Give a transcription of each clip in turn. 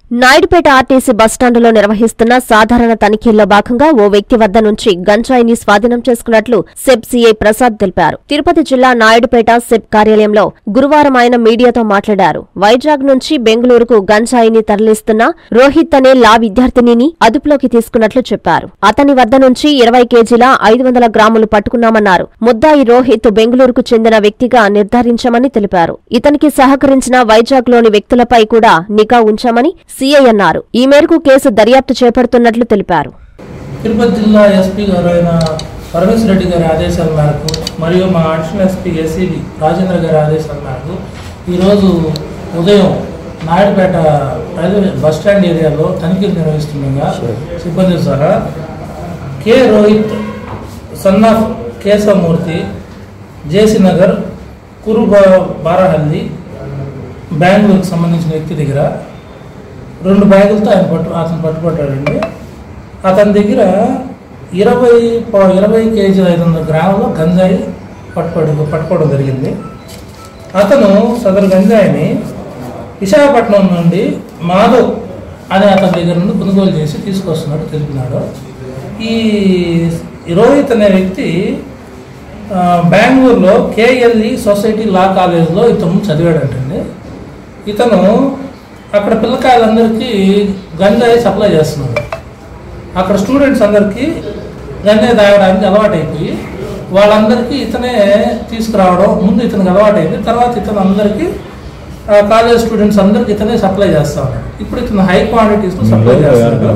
Naidupeta RTC బస్టాండులో నిర్వహిస్తున్న సాధారణ తనిఖీల్లో భాగంగా ఓ వ్యక్తి వద్ద నుంచి గంజాయిని స్వాధీనం చేసుకున్నట్లు సెబ్ సీఐ ప్రసాద్ తెలిపారు తిరుపతి జిల్లా నాయుడుపేట సెబ్ కార్యాలయంలో గురువారం ఆయన మీడియాతో మాట్లాడారు వైజాగ్ నుంచి బెంగళూరుకు గంజాయిని తరలిస్తున్న రోహిత్ అనే లా విద్యార్థినిని అదుపులోకి తీసుకున్నట్లు చెప్పారు అతని వద్ద నుంచి ఇరవై కేజీల ఐదు వందల గ్రాములు పట్టుకున్నామన్నారు ముద్దాయి రోహిత్ బెంగళూరుకు చెందిన వ్యక్తిగా నిర్ధారించామని తెలిపారు ఇతనికి సహకరించిన వైజాగ్లోని వ్యక్తులపై కూడా నిఘా ఉంచామని సీఐ అన్నారు ఈ మేరకు కేసు దర్యాప్తు చేపడుతున్నట్లు తెలిపారు తిరుపతి జిల్లా ఎస్పీ గారు అయిన పరమేశ్వర రెడ్డి గారి ఆదేశాల మేరకు మరియు మా అడిషనల్ ఎస్పీ ఎస్సీబీ రాజేంద్ర గారి ఆదేశాల మేరకు ఈరోజు ఉదయం నాయుడుపేట రైల్వే బస్ స్టాండ్ ఏరియాలో తనిఖీలు నిర్వహిస్తుండగా సిబ్బంది సహా K Rohit son of Keshavamurthy JC Nagar కురు బా- బారాహల్లి బెంగళూరుకి సంబంధించిన వ్యక్తి దగ్గర రెండు బ్యాగులతో ఆయన పట్టు అతను పట్టుబడ్డాడండి అతని దగ్గర ఇరవై ప- ఇరవై కేజీల ఐదు వందల గ్రాముల గంజాయి పట్టుబడి పట్టుకోవడం జరిగింది అతను సదరు గంజాయిని విశాఖపట్నం నుండి మాధవ్ అనే అతని దగ్గర నుండి కొనుగోలు చేసి తీసుకొస్తున్నట్టు తెలిపినాడు ఈ రోహిత్ అనే వ్యక్తి ఆ, బెంగళూరులో కేఎల్ఈ సొసైటీ లా కాలేజ్లో ఇతను చదివాడంటండి ఇతను అక్కడ పిల్లకాయలందరికీ గంజాయి సప్లై చేస్తున్నాడు అక్కడ స్టూడెంట్స్ అందరికీ గంజాయి తాగడానికి అలవాటైపోయి వాళ్ళందరికీ ఇతనే తీసుకురావడం ముందు ఇతనికి అలవాటైంది తర్వాత ఇతను అందరికీ ఆ, కాలేజ్ స్టూడెంట్స్ అందరికీ ఇతనే సప్లై చేస్తా ఉన్నాడు ఇప్పుడు ఇతను హై క్వాంటిటీస్లో సప్లై చేస్తున్నాడు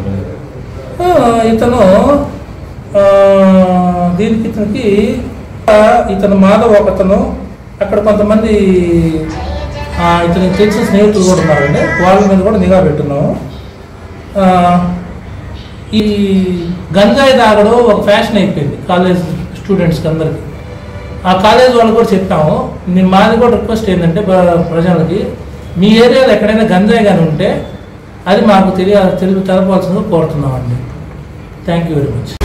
ఆ, ఇతను ఆ, దీనికి ఇతనికి ఆ, ఇతను మాధవ్ ఒకతను అక్కడ కొంతమంది ఆ, ఇతనికి తెలిసిన స్నేహితులు కూడా ఉన్నారండి వాళ్ళ మీద కూడా నిఘా పెట్టున్నాము ఆ, ఈ గంజాయి తాగడం ఒక ఫ్యాషన్ అయిపోయింది కాలేజ్ స్టూడెంట్స్కి అందరికి ఆ కాలేజ్ వాళ్ళు కూడా చెప్పాము నేను మాది కూడా రిక్వెస్ట్ ఏంటంటే ప్ర- ప్రజలకి మీ ఏరియాలో ఎక్కడైనా గంజాయి కానీ ఉంటే అది మాకు తెలియ తెలివి తెలపాల్సిందిగా కోరుతున్నామండి థ్యాంక్ యూ వెరీ మచ్